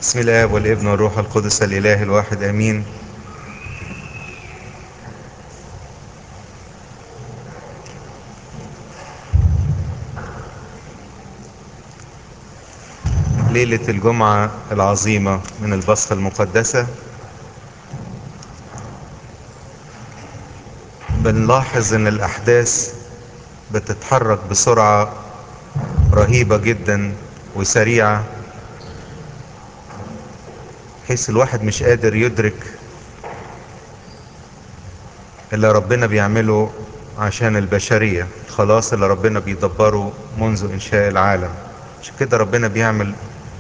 بسم الله والابن والروح القدس الإله الواحد أمين ليلة الجمعة العظيمة من البصخة المقدسة بنلاحظ ان الأحداث بتتحرك بسرعة رهيبة جدا وسريعة حيث الواحد مش قادر يدرك اللي ربنا بيعمله عشان البشرية الخلاص اللي ربنا بيدبره منذ إنشاء العالم عشان كده ربنا بيعمل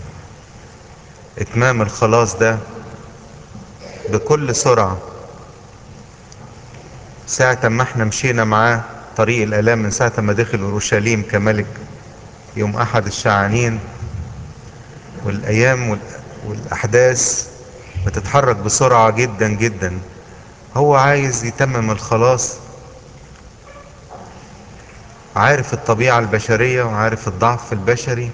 إتمام الخلاص ده بكل سرعة ساعة ما احنا مشينا معاه طريق الآلام من ساعة ما دخل أورشليم كملك يوم أحد الشعانين والأيام والأحداث بتتحرك بسرعة جدا جدا هو عايز يتمم الخلاص عارف الطبيعة البشرية وعارف الضعف البشري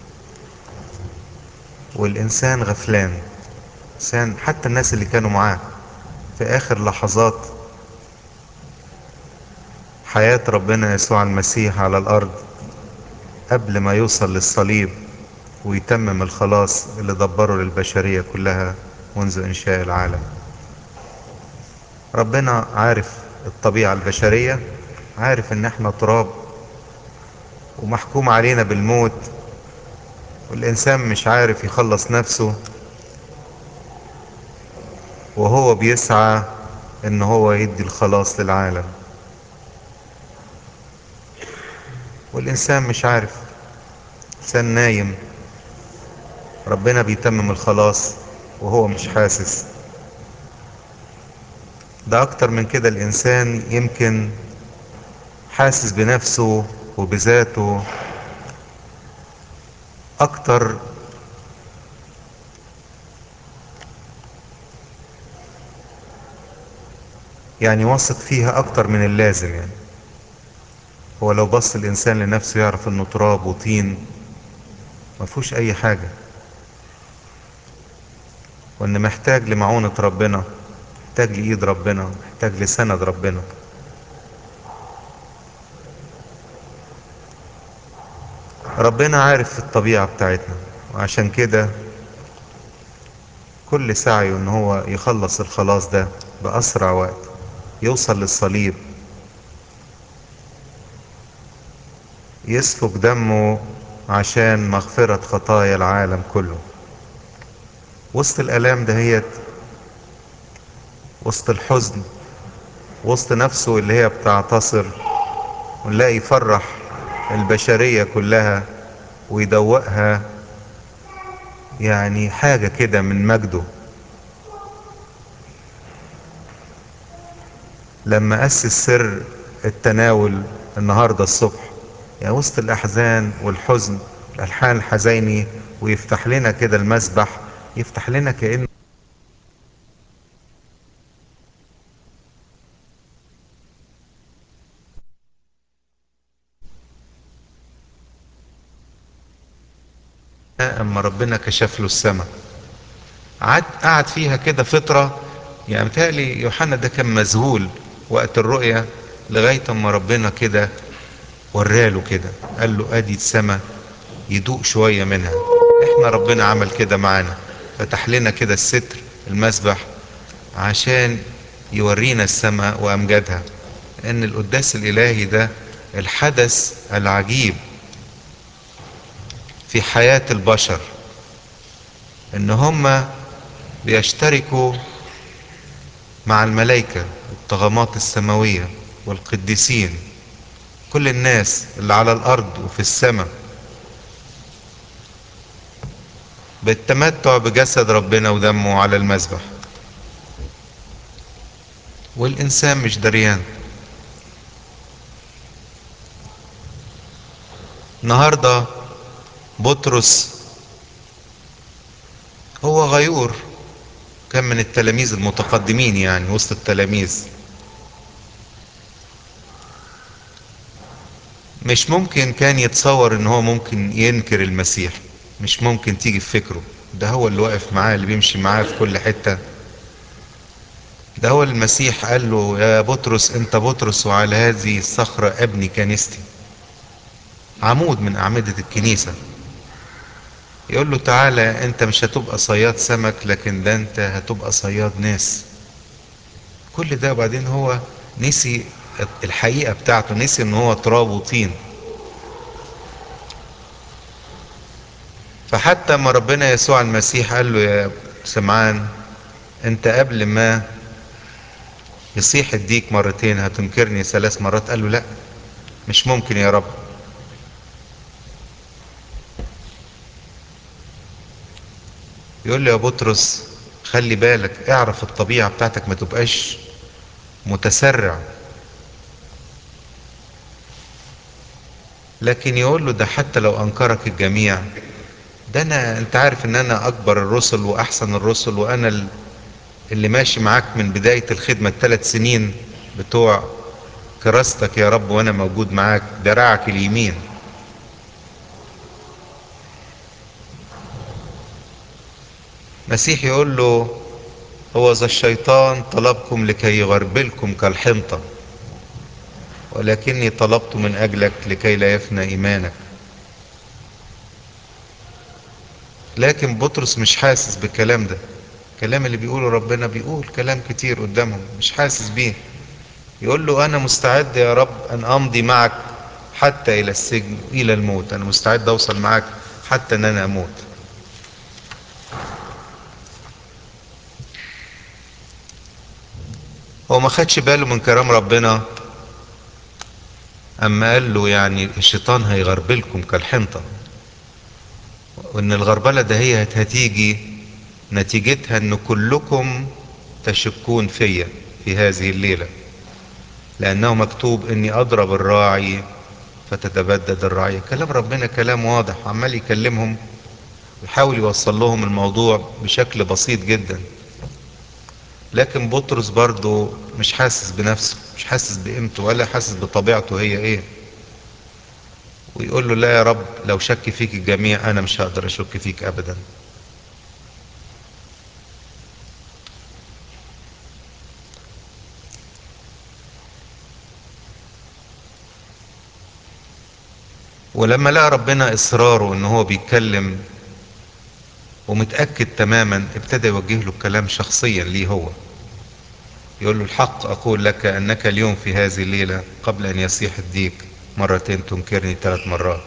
والإنسان غفلان إنسان حتى الناس اللي كانوا معاه في آخر لحظات حياة ربنا يسوع المسيح على الأرض قبل ما يوصل للصليب ويتمم الخلاص اللي دبره للبشرية كلها منذ إنشاء العالم ربنا عارف الطبيعة البشرية عارف ان احنا تراب ومحكوم علينا بالموت والانسان مش عارف يخلص نفسه وهو بيسعى ان هو يدي الخلاص للعالم والانسان مش عارف انسان نايم ربنا بيتمم الخلاص وهو مش حاسس ده اكتر من كده الانسان يمكن حاسس بنفسه وبذاته اكتر يعني واثق فيها اكتر من اللازم يعني هو لو بص الانسان لنفسه يعرف انه تراب وطين ما فيهوش اي حاجة وان محتاج لمعونة ربنا محتاج لايد ربنا محتاج لسند ربنا ربنا عارف الطبيعة بتاعتنا وعشان كده كل سعيه ان هو يخلص الخلاص ده بأسرع وقت يوصل للصليب يسفك دمه عشان مغفرة خطايا العالم كله وسط الآلام دهيت وسط الحزن وسط نفسه اللي هي بتعتصر ونلاقي يفرح البشرية كلها ويدوقها يعني حاجة كده من مجده لما أسس سر التناول النهاردة الصبح يعني وسط الأحزان والحزن الألحان الحزيني ويفتح لنا كده المسبح يفتح لنا كأنه اما ربنا كشف له السماء قعد قعد فيها كده فترة يعني متهيألي يوحنا ده كان مذهول وقت الرؤية لغاية اما ربنا كده وراله كده قال له ادي السماء يدوق شوية منها احنا ربنا عمل كده معانا فتح لنا كده الستر المسبح عشان يورينا السماء وامجادها ان القداس الالهي ده الحدث العجيب في حياة البشر ان هم بيشتركوا مع الملائكة والطغمات السماوية والقديسين كل الناس اللي على الارض وفي السماء بالتمتع بجسد ربنا ودمه على المذبح والانسان مش دريان النهارده بطرس هو غيور كان من التلاميذ المتقدمين يعني وسط التلاميذ مش ممكن كان يتصور ان هو ممكن ينكر المسيح مش ممكن تيجي في فكره ده هو اللي واقف معاه اللي بيمشي معاه في كل حتة ده هو المسيح قال له يا بطرس انت بطرس وعلى هذه الصخرة ابني كنيستي عمود من اعمدة الكنيسة يقول له تعالى انت مش هتبقى صياد سمك لكن ده انت هتبقى صياد ناس كل ده وبعدين هو نسي الحقيقة بتاعته نسي ان هو تراب وطين فحتى ما ربنا يسوع المسيح قال له يا سمعان انت قبل ما يصيح الديك مرتين هتنكرني ثلاث مرات قال له لا مش ممكن يا رب يقول له يا بطرس خلي بالك اعرف الطبيعة بتاعتك ما تبقاش متسرع لكن يقول له ده حتى لو انكرك الجميع ده انا انت عارف ان انا اكبر الرسل واحسن الرسل وانا اللي ماشي معاك من بداية الخدمة الثلاث سنين بتوع كراستك يا رب وانا موجود معاك دراعك اليمين مسيح يقول له هو ذا الشيطان طلبكم لكي يغربلكم كالحنطة ولكني طلبت من أجلك لكي لا يفنى إيمانك لكن بطرس مش حاسس بالكلام ده الكلام اللي بيقوله ربنا بيقول كلام كتير قدامهم مش حاسس بيه يقول له أنا مستعد يا رب أن أمضي معك حتى إلى السجن إلى الموت أنا مستعد أوصل معك حتى أن أنا أموت هو ما خدش باله من كلام ربنا اما قال له يعني الشيطان هيغربلكم كالحنطة وان الغربلة ده هي هتيجي نتيجتها ان كلكم تشكون فيا في هذه الليلة لانه مكتوب اني اضرب الراعي فتتبدد الرعية كلام ربنا كلام واضح عمال يكلمهم ويحاول يوصل لهم الموضوع بشكل بسيط جدا لكن بطرس برضه مش حاسس بنفسه مش حاسس بقيمته ولا حاسس بطبيعته هي ايه ويقول له لا يا رب لو شك فيك الجميع انا مش هقدر اشك فيك ابدا ولما لقى ربنا اصراره ان هو بيتكلم ومتأكد تماما ابتدى يوجه له الكلام شخصيا ليه هو يقول له الحق أقول لك أنك اليوم في هذه الليلة قبل أن يصيح الديك مرتين تنكرني ثلاث مرات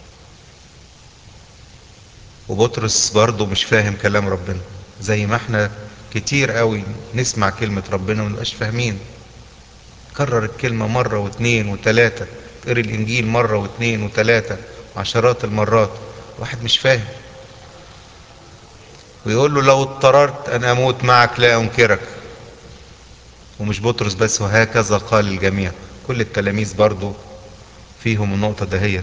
وبطرس برضه مش فاهم كلام ربنا زي ما احنا كتير قوي نسمع كلمة ربنا ونبقاش فاهمين كرر الكلمة مرة واثنين وثلاثة تقري الإنجيل مرة واثنين وثلاثة عشرات المرات واحد مش فاهم ويقول له لو اضطررت أن أموت معك لا أنكرك ومش بطرس بس وهكذا قال الجميع كل التلاميذ برضو فيهم النقطة دهيت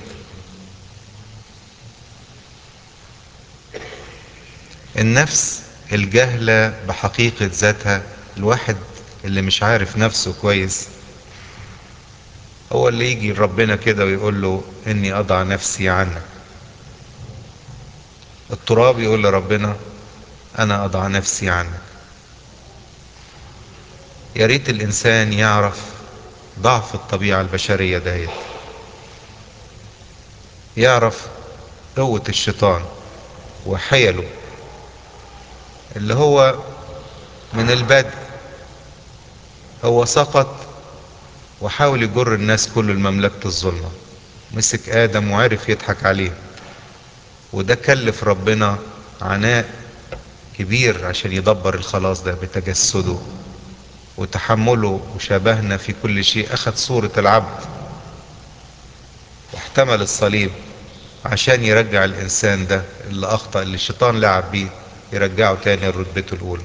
النفس الجهلة بحقيقة ذاتها الواحد اللي مش عارف نفسه كويس هو اللي يجي لربنا كده ويقول له اني اضع نفسي عنك التراب يقول لربنا انا اضع نفسي عنك يا ريت الانسان يعرف ضعف الطبيعة البشرية دهيت يعرف قوة الشيطان وحيله اللي هو من البدء هو سقط وحاول يجر الناس كله لمملكة الظلمة مسك آدم وعرف يضحك عليه وده كلف ربنا عناء كبير عشان يدبر الخلاص ده بتجسده وتحمله وشبهنا في كل شيء أخذ صورة العبد واحتمل الصليب عشان يرجع الإنسان ده اللي أخطأ اللي الشيطان لعب بيه يرجعه تاني لرتبته الأولى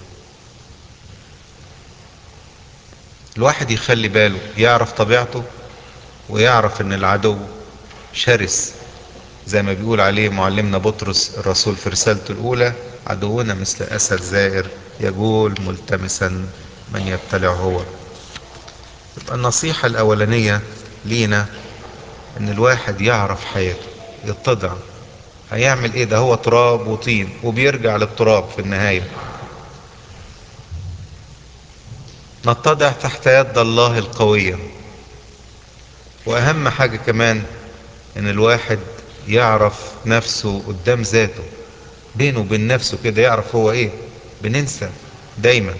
الواحد يخلي باله يعرف طبيعته ويعرف ان العدو شرس زي ما بيقول عليه معلمنا بطرس الرسول في رسالته الاولى عدونا مثل اسد زائر يجول ملتمسا من يبتلع هو يبقى النصيحة الاولانية لينا ان الواحد يعرف حياته يتضع هيعمل ايه ده هو تراب وطين وبيرجع للتراب في النهاية نتضع تحت يد الله القوية واهم حاجة كمان ان الواحد يعرف نفسه قدام ذاته بينه وبين نفسه كده يعرف هو ايه بننسى دايما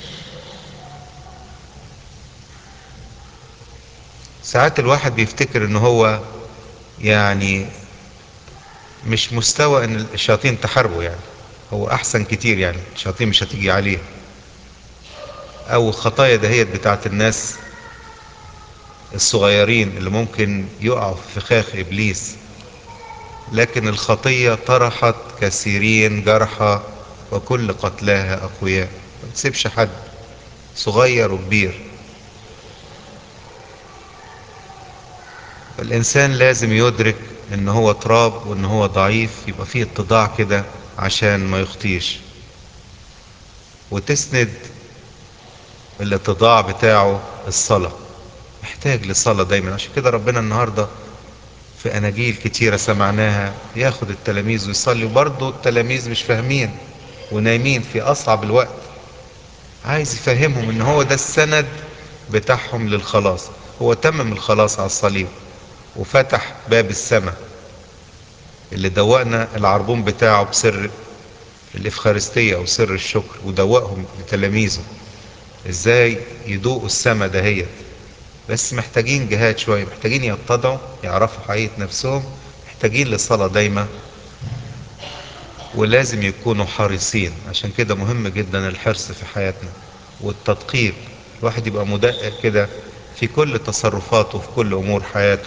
ساعات الواحد بيفتكر ان هو يعني مش مستوى ان الشياطين تحاربه يعني هو احسن كتير يعني الشياطين مش هتيجي عليه او الخطايا دهيت بتاعت الناس الصغيرين اللي ممكن يقعوا في فخاخ ابليس لكن الخطية طرحت كثيرين جرحى وكل قتلاها اقوياء ما بتسيبش حد صغير وكبير الانسان لازم يدرك ان هو تراب وان هو ضعيف يبقى فيه اتضاع كده عشان ما يخطيش وتسند الاتضاع بتاعه الصلاة محتاج للصلاة دايما عشان كده ربنا النهاردة في اناجيل كتيرة سمعناها ياخد التلاميذ ويصلي وبرضه التلاميذ مش فاهمين ونايمين في اصعب الوقت عايز يفهمهم ان هو ده السند بتاعهم للخلاص هو تمم الخلاص على الصليب وفتح باب السماء اللي دوقنا العربون بتاعه بسر الافخارستية او سر الشكر ودوقهم لتلاميذه ازاي يدوقوا السماء دهيت بس محتاجين جهاد شوية محتاجين يتضعوا يعرفوا حقيقة نفسهم محتاجين للصلاة دايما ولازم يكونوا حريصين عشان كده مهم جدا الحرص في حياتنا والتدقيق الواحد يبقى مدقق كده في كل تصرفاته في كل امور حياته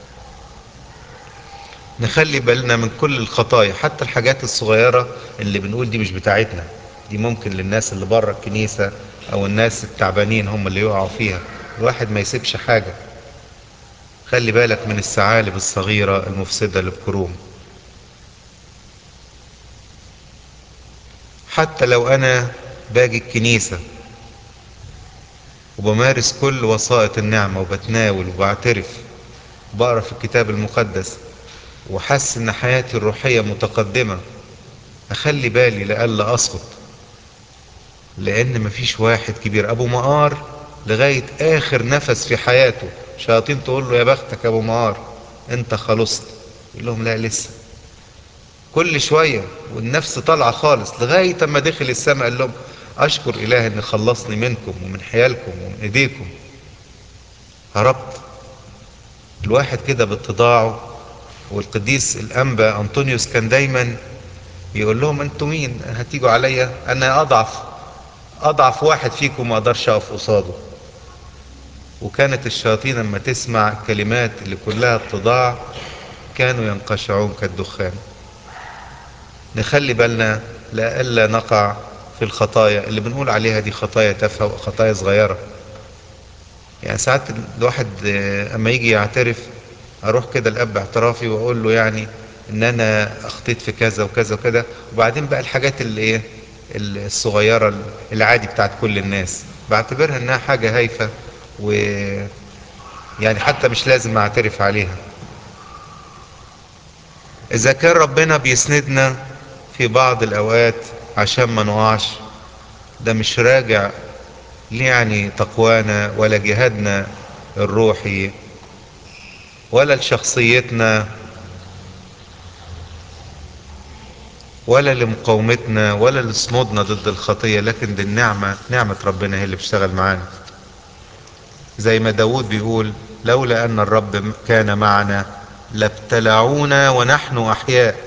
نخلي بالنا من كل الخطايا حتى الحاجات الصغيرة اللي بنقول دي مش بتاعتنا دي ممكن للناس اللي بره الكنيسة او الناس التعبانين هم اللي يقعوا فيها الواحد ما يسيبش حاجة خلي بالك من الثعالب الصغيرة المفسدة للكروم حتى لو انا باجي الكنيسة وبمارس كل وسائط النعمة وبتناول وبعترف وبقرا في الكتاب المقدس وحس ان حياتي الروحية متقدمة اخلي بالي لألا اسقط لان مفيش واحد كبير ابو مقار لغاية اخر نفس في حياته شياطين تقول له يا بختك يا ابو مقار انت خلصت يقول لهم لا لسه كل شوية والنفس طالعة خالص لغاية اما دخل السماء قال لهم اشكر اله ان خلصني منكم ومن حيالكم ومن ايديكم هربت الواحد كده باتضاعه والقديس الانبا انطونيوس كان دايما يقول لهم انتوا مين هتيجوا عليا انا اضعف اضعف واحد فيكم ما اقدرش اقف قصاده وكانت الشياطين لما تسمع الكلمات اللي كلها اتضاع كانوا ينقشعون كالدخان نخلي بالنا لألا نقع في الخطايا اللي بنقول عليها دي خطايا تافهة وخطايا صغيرة يعني ساعات الواحد اما يجي يعترف اروح كده الاب اعترافي واقول له يعني ان انا اخطيت في كذا وكذا وكذا وبعدين بقى الحاجات اللي ايه الصغيرة العادي بتاعت كل الناس بعتبرها انها حاجة هايفة و يعني حتى مش لازم اعترف عليها اذا كان ربنا بيسندنا في بعض الاوقات عشان ما نقعش ده مش راجع يعني تقوانا ولا جهادنا الروحي ولا لشخصيتنا ولا لمقاومتنا ولا لصمودنا ضد الخطية لكن دي النعمة نعمة ربنا هي اللي بتشتغل معانا زي ما داود بيقول لولا أن الرب كان معنا لابتلعونا ونحن أحياء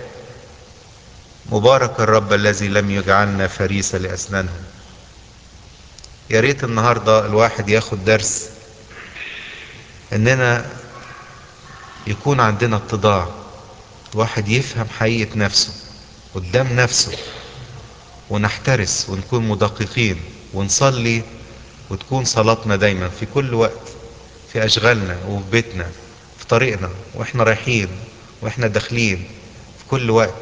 مبارك الرب الذي لم يجعلنا فريسة لأسنانهم يا ريت النهاردة الواحد ياخد درس اننا يكون عندنا اتضاع الواحد يفهم حقيقة نفسه قدام نفسه ونحترس ونكون مدققين ونصلي وتكون صلاتنا دايما في كل وقت في اشغالنا وفي بيتنا في طريقنا واحنا رايحين واحنا داخلين في كل وقت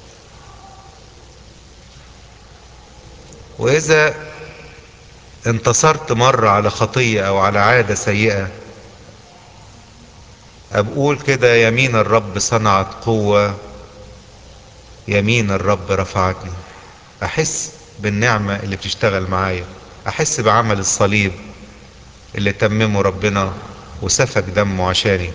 واذا انتصرت مرة على خطية او على عادة سيئة أقول كده يمين الرب صنعت قوة يمين الرب رفعتني احس بالنعمة اللي بتشتغل معايا احس بعمل الصليب اللي تممه ربنا وسفك دمه عشاني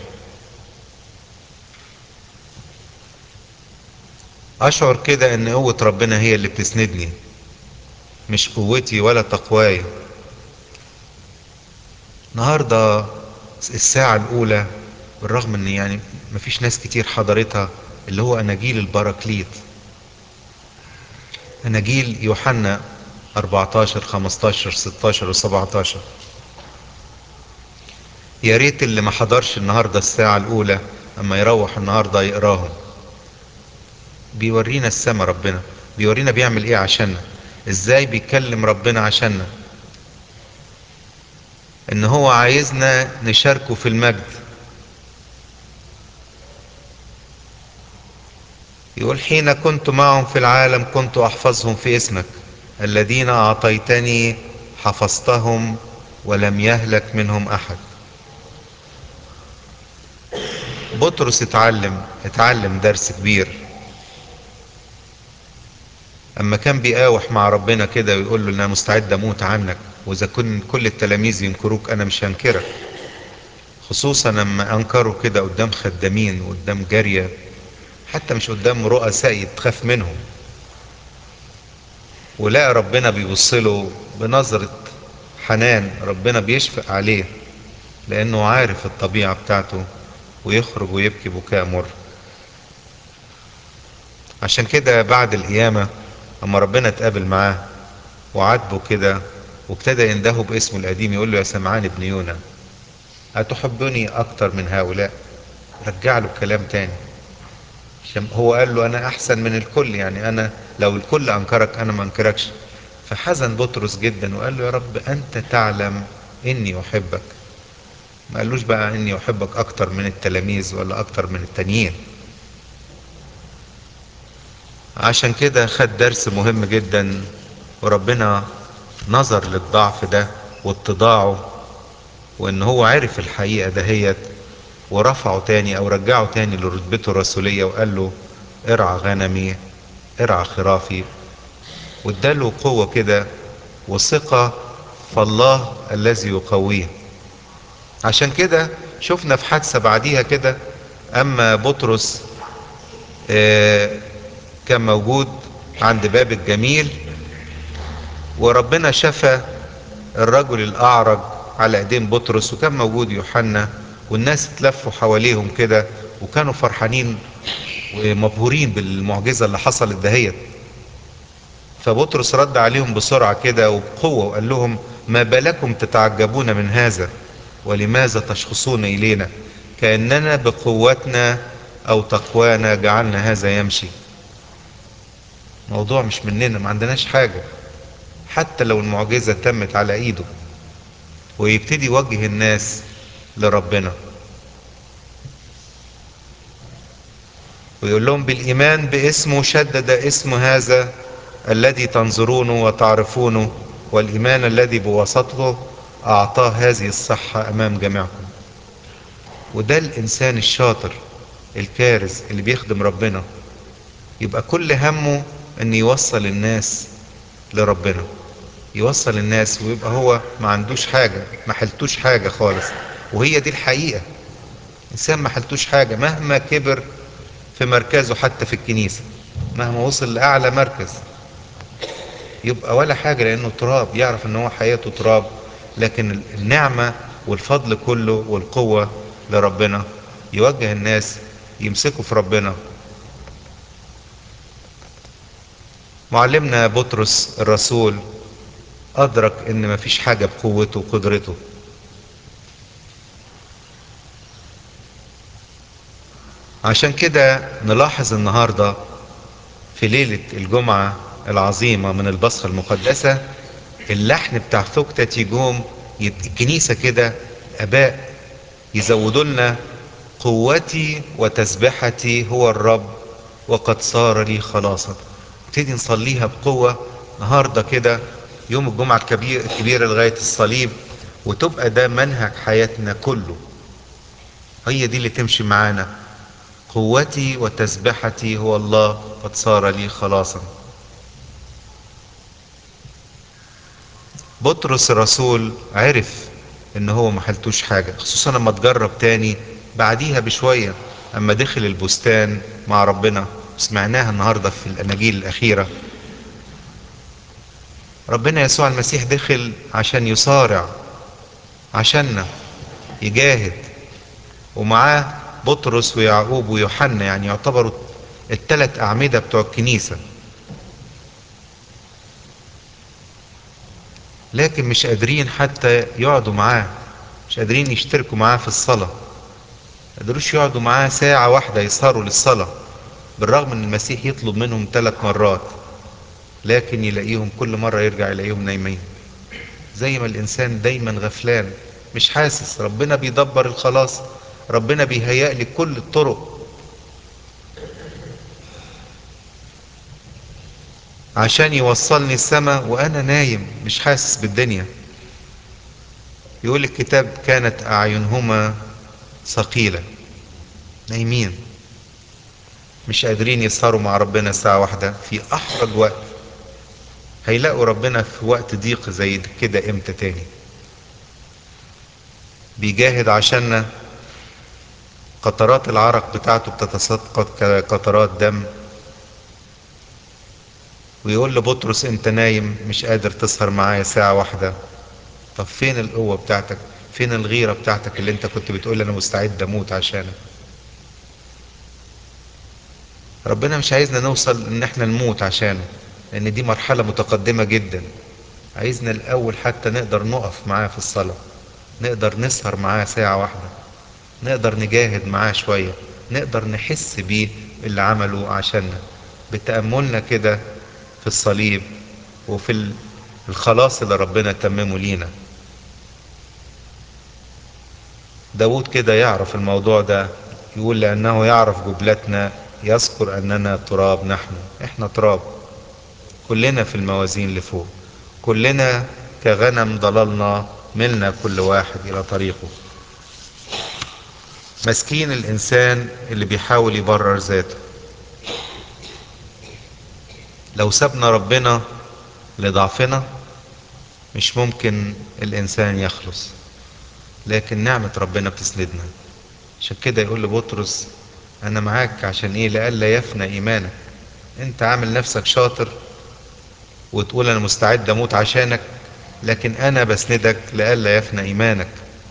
اشعر كده ان قوة ربنا هي اللي بتسندني مش قوتي ولا تقواي النهاردة الساعة الاولى بالرغم ان يعني مفيش ناس كتير حضرتها اللي هو اناجيل البراكليت اناجيل يوحنا 14 15 16 و17 يا ريت اللي ما حضرش النهارده الساعة الأولى أما يروح النهارده يقراهم بيورينا السما ربنا بيورينا بيعمل إيه عشاننا إزاي بيكلم ربنا عشاننا إن هو عايزنا نشاركه في المجد يقول حين كنت معهم في العالم كنت أحفظهم في اسمك الذين أعطيتني حفظتهم ولم يهلك منهم أحد بطرس اتعلم اتعلم درس كبير اما كان بيقاوح مع ربنا كده ويقول له انا مستعد اموت عنك واذا كن كل التلاميذ ينكروك انا مش هنكرك خصوصا لما انكروا كده قدام خدامين وقدام جارية حتى مش قدام رؤساء تخاف منهم ولقى ربنا بيبصله بنظرة حنان ربنا بيشفق عليه لانه عارف الطبيعة بتاعته ويخرج ويبكي بكاء مر عشان كده بعد القيامة اما ربنا اتقابل معاه وعاتبه كده وابتدى يندهه باسمه القديم يقول له يا سمعان ابن يونا أتحبني أكتر من هؤلاء رجع له الكلام تاني عشان هو قال له أنا أحسن من الكل يعني أنا لو الكل أنكرك أنا ما أنكركش فحزن بطرس جدا وقال له يا رب أنت تعلم إني أحبك ما قالوش بقى إني أحبك أكتر من التلاميذ ولا أكتر من التانيين عشان كده خد درس مهم جدا وربنا نظر للضعف ده واتضاعه وان هو عرف الحقيقة دهيت ورفعه تاني او رجعه تاني لرتبته الرسولية وقال له ارعى غنمي ارعى خرافي واداله قوة كده وثقة فالله الذي يقويه عشان كده شفنا في حادثة بعديها كده اما بطرس آه كان موجود عند باب الجميل وربنا شفى الرجل الاعرج على ايدين بطرس وكان موجود يوحنا والناس اتلفوا حواليهم كده وكانوا فرحانين ومبهورين بالمعجزة اللي حصلت دهيت فبطرس رد عليهم بسرعة كده وبقوة وقال لهم ما بالكم تتعجبون من هذا ولماذا تشخصون إلينا كأننا بقوتنا أو تقوانا جعلنا هذا يمشي موضوع مش مننا ما عندناش حاجة حتى لو المعجزة تمت على ايده ويبتدي يوجه الناس لربنا ويقول لهم بالإيمان باسمه شدد اسم هذا الذي تنظرونه وتعرفونه والإيمان الذي بوسطه أعطاه هذه الصحة أمام جميعكم وده الإنسان الشاطر الكارز اللي بيخدم ربنا يبقى كل همه أن يوصل الناس لربنا يوصل الناس ويبقى هو ما عندوش حاجة ما حلتوش حاجة خالص وهي دي الحقيقة إنسان ما حلتوش حاجة مهما كبر في مركزه حتى في الكنيسة مهما وصل لأعلى مركز يبقى ولا حاجة لأنه تراب يعرف أن هو حياته تراب لكن النعمة والفضل كله والقوة لربنا يوجه الناس يمسكوا في ربنا معلمنا بطرس الرسول أدرك إن مفيش حاجة بقوته وقدرته عشان كده نلاحظ النهاردة في ليلة الجمعة العظيمة من البصخة المقدسة اللحن بتاع ثكتة تيجوم الكنيسة كده أباء يزودوا لنا قوتي وتسبحتي هو الرب وقد صار لي خلاصا نبتدي نصليها بقوة النهاردة كده يوم الجمعة الكبير الكبيرة لغاية الصليب وتبقى ده منهج حياتنا كله هي دي اللي تمشي معانا قوتي وتسبحتي هو الله قد صار لي خلاصا بطرس الرسول عرف ان هو ما حلتوش حاجة خصوصا لما تجرب تاني بعديها بشوية اما دخل البستان مع ربنا سمعناها النهاردة في الاناجيل الاخيرة ربنا يسوع المسيح دخل عشان يصارع عشاننا يجاهد ومعاه بطرس ويعقوب ويوحنا يعني يعتبروا الثلاث أعمدة بتوع الكنيسة لكن مش قادرين حتى يقعدوا معاه مش قادرين يشتركوا معاه في الصلاة قدروش يقعدوا معاه ساعة واحدة يسهروا للصلاة بالرغم ان المسيح يطلب منهم ثلاث مرات لكن يلاقيهم كل مرة يرجع يلاقيهم نايمين زي ما الانسان دايما غفلان مش حاسس ربنا بيدبر الخلاص ربنا بيهيأ لي كل الطرق عشان يوصلني السماء وانا نايم مش حاسس بالدنيا يقول الكتاب كانت اعينهما ثقيلة نايمين مش قادرين يسهروا مع ربنا ساعة واحدة في احرج وقت هيلاقوا ربنا في وقت ضيق زي كده امتى تاني بيجاهد عشاننا قطرات العرق بتاعته بتتساقط كقطرات دم ويقول لبطرس انت نايم مش قادر تسهر معايا ساعة واحدة طب فين القوة بتاعتك فين الغيرة بتاعتك اللي انت كنت بتقول انا مستعد اموت عشانك ربنا مش عايزنا نوصل ان احنا نموت عشانه لان دي مرحلة متقدمة جدا عايزنا الاول حتى نقدر نقف معاه في الصلاة نقدر نسهر معاه ساعة واحدة نقدر نجاهد معاه شوية نقدر نحس بيه اللي عمله عشاننا بتأملنا كده في الصليب وفي الخلاص اللي ربنا تممه لينا داود كده يعرف الموضوع ده يقول لأنه يعرف جبلتنا يذكر أننا تراب نحن احنا تراب كلنا في الموازين اللي فوق كلنا كغنم ضللنا ملنا كل واحد إلى طريقه مسكين الإنسان اللي بيحاول يبرر ذاته لو سابنا ربنا لضعفنا مش ممكن الإنسان يخلص لكن نعمة ربنا بتسندنا عشان كده يقول لبطرس أنا معاك عشان إيه لألا يفنى إيمانك أنت عامل نفسك شاطر وتقول أنا مستعد أموت عشانك لكن أنا بسندك لألا يفنى إيمانك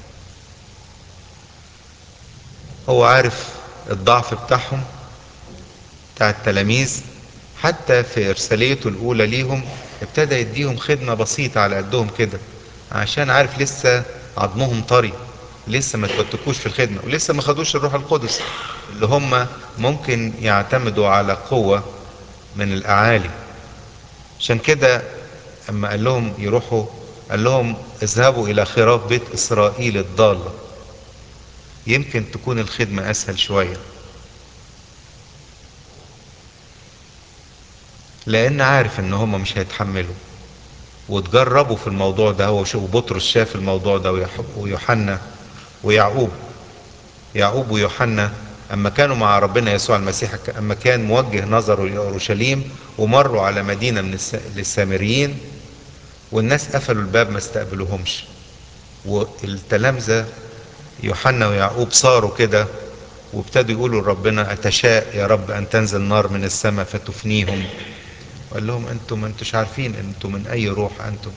هو عارف الضعف بتاعهم بتاع التلاميذ حتى في إرساليته الأولى ليهم ابتدى يديهم خدمة بسيطة على قدهم كده عشان عارف لسه عظمهم طري لسه ما تفتكوش في الخدمة ولسه ما خدوش الروح القدس اللي هم ممكن يعتمدوا على قوة من الأعالي عشان كده أما قال لهم يروحوا قال لهم اذهبوا إلى خراف بيت إسرائيل الضالة يمكن تكون الخدمة أسهل شوية لأن عارف إن هم مش هيتحملوا وتجربوا في الموضوع ده هو شوف بطرس شاف الموضوع ده ويوحنا ويعقوب يعقوب ويوحنا اما كانوا مع ربنا يسوع المسيح اما كان موجه نظره لاورشليم ومروا على مدينه من السامريين والناس قفلوا الباب ما استقبلوهمش والتلامذه يوحنا ويعقوب صاروا كده وابتدوا يقولوا لربنا اتشاء يا رب ان تنزل نار من السماء فتفنيهم وقال لهم انتم ما انتوش عارفين انتم من اي روح انتم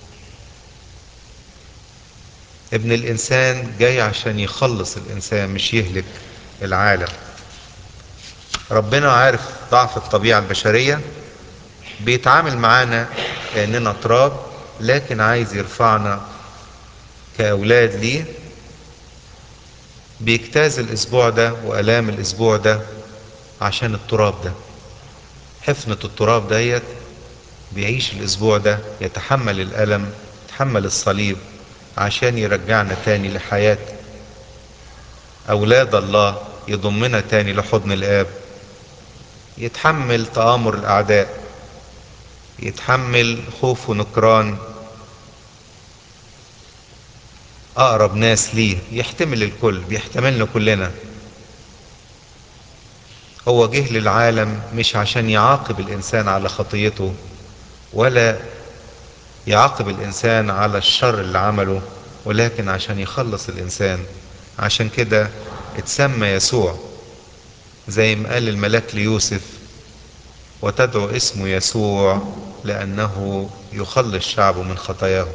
ابن الانسان جاي عشان يخلص الانسان مش يهلك العالم ربنا عارف ضعف الطبيعة البشرية بيتعامل معانا كأننا تراب لكن عايز يرفعنا كأولاد ليه بيجتاز الأسبوع ده وألام الأسبوع ده عشان التراب ده حفنة التراب ديت بيعيش الأسبوع ده يتحمل الألم يتحمل الصليب عشان يرجعنا تاني لحياة أولاد الله يضمنا تاني لحضن الآب يتحمل تآمر الأعداء يتحمل خوف ونكران أقرب ناس ليه يحتمل الكل بيحتملنا كلنا هو جه للعالم مش عشان يعاقب الانسان على خطيته ولا يعاقب الانسان على الشر اللي عمله ولكن عشان يخلص الانسان عشان كده اتسمى يسوع زي ما قال الملاك ليوسف وتدعو اسمه يسوع لانه يخلص شعبه من خطاياهم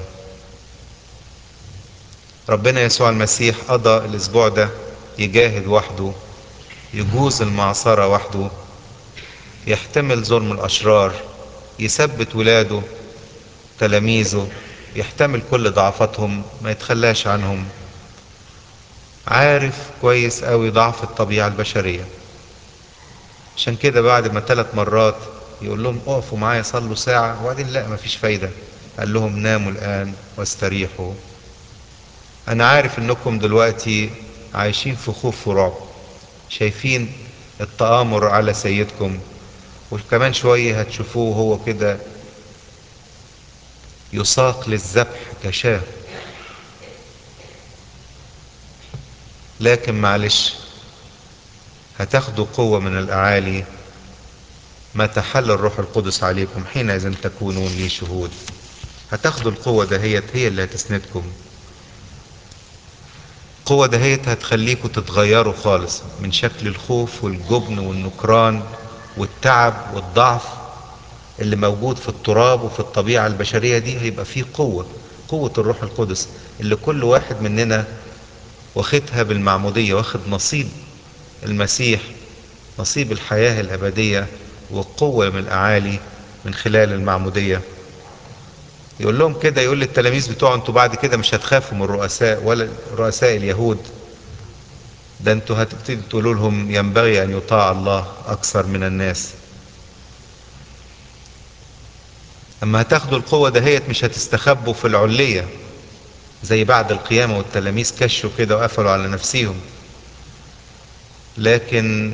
ربنا يسوع المسيح قضى الاسبوع ده يجاهد وحده يجوز المعصرة وحده يحتمل ظلم الاشرار يثبت ولاده تلاميذه يحتمل كل ضعفاتهم ما يتخلاش عنهم عارف كويس قوي ضعف الطبيعة البشرية عشان كده بعد ما ثلاث مرات يقول لهم اقفوا معايا صلوا ساعة وبعدين لا مفيش فايدة قال لهم ناموا الآن واستريحوا أنا عارف إنكم دلوقتي عايشين في خوف ورعب شايفين التآمر على سيدكم وكمان شوية هتشوفوه هو كده يساق للذبح كشاه لكن معلش هتاخدوا قوة من الأعالي ما تحل الروح القدس عليكم حينئذ تكونون لي شهود هتاخدوا القوة دهيت هي اللي هتسندكم القوة دهيت هتخليكم تتغيروا خالص من شكل الخوف والجبن والنكران والتعب والضعف اللي موجود في التراب وفي الطبيعة البشرية دي هيبقى فيه قوة قوة الروح القدس اللي كل واحد مننا واخدها بالمعمودية واخد نصيب المسيح نصيب الحياة الأبدية والقوة من الأعالي من خلال المعمودية يقول لهم كده يقول للتلاميذ بتوعه انتوا بعد كده مش هتخافوا من الرؤساء ولا رؤساء اليهود ده انتوا هتبتدوا تقولوا لهم ينبغي ان يطاع الله اكثر من الناس اما هتاخدوا القوة دهيت مش هتستخبوا في العلية زي بعد القيامة والتلاميذ كشوا كده وقفلوا على نفسيهم لكن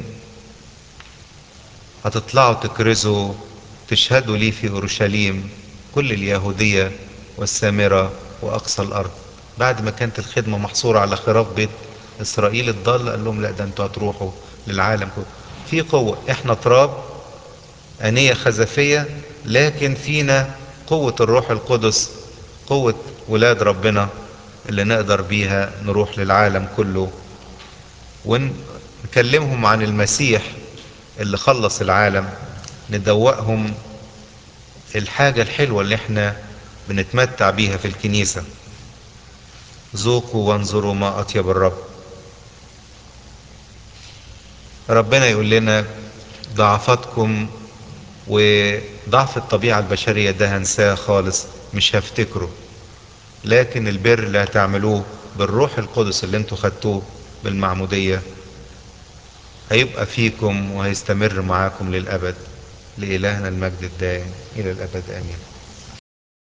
هتطلعوا تكرزوا تشهدوا لي في اورشليم كل اليهودية والسامرة واقصى الارض بعد ما كانت الخدمة محصورة على خراف بيت اسرائيل الضال قال لهم لا ده انتوا هتروحوا للعالم كله في قوة احنا تراب انية خزفية لكن فينا قوة الروح القدس قوة ولاد ربنا اللي نقدر بيها نروح للعالم كله ونكلمهم عن المسيح اللي خلص العالم ندوقهم الحاجة الحلوة اللي احنا بنتمتع بيها في الكنيسة ذوقوا وانظروا ما أطيب الرب ربنا يقول لنا ضعفاتكم وضعف الطبيعة البشرية ده هنساه خالص مش هفتكره لكن البر اللي هتعملوه بالروح القدس اللي انتوا خدتوه بالمعمودية هيبقى فيكم وهيستمر معاكم للأبد لإلهنا المجد الدائم إلى الأبد آمين